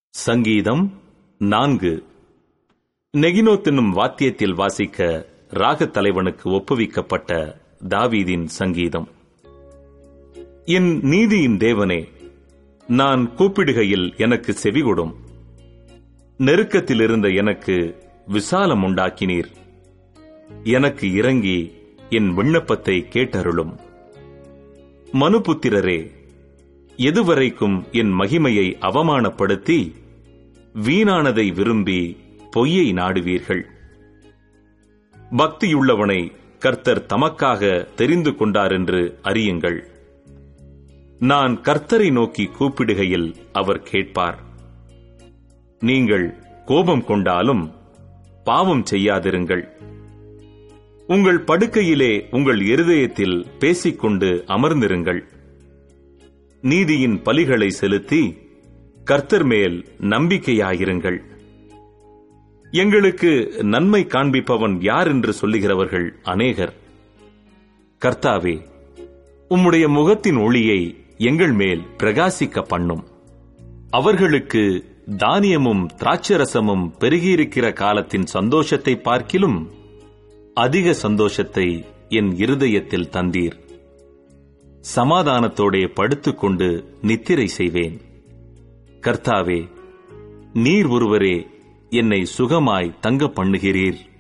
சங்கீதம் நான்கு நெகினோத் என்னும் வாத்தியத்தில் வாசிக்க ராகத் தலைவனுக்கு ஒப்புவிக்கப்பட்ட தாவீதின் சங்கீதம் என் நீதியின் தேவனே நான் கூப்பிடுகையில் எனக்கு செவிகொடும் நெருக்கத்தில் இருந்த எனக்கு விசாலம் உண்டாக்கினீர் எனக்கு இறங்கி என் விண்ணப்பத்தை கேட்டருளும் மனுபுத்திரரே எதுவரைக்கும் என் மகிமையை அவமானப்படுத்தி வீணானதை விரும்பி பொய்யை நாடுவீர்கள் பக்தியுள்ளவனை கர்த்தர் தமக்காக தெரிந்து கொண்டார் என்று அறியுங்கள் நான் கர்த்தரை நோக்கி கூப்பிடுகையில் அவர் கேட்பார் நீங்கள் கோபம் கொண்டாலும் பாவம் செய்யாதிருங்கள் உங்கள் படுக்கையிலே உங்கள் இருதயத்தில் பேசிக்கொண்டு அமர்ந்திருங்கள் நீதியின் பலிகளை செலுத்தி கர்த்தர் மேல் நம்பிக்கையாயிருங்கள் எங்களுக்கு நன்மை காண்பிப்பவன் யார் என்று சொல்லுகிறவர்கள் அநேகர் கர்த்தாவே உம்முடைய முகத்தின் ஒளியை எங்கள் மேல் பிரகாசிக்க பண்ணும் அவர்களுக்கு தானியமும் திராட்சரசமும் பெருகியிருக்கிற காலத்தின் சந்தோஷத்தை பார்க்கிலும் அதிக சந்தோஷத்தை என் இருதயத்தில் தந்தீர் சமாதானத்தோடே படுத்துக்கொண்டு நித்திரை செய்வேன் கர்த்தாவே நீர் ஒருவரே என்னை சுகமாய் தங்க பண்ணுகிறீர்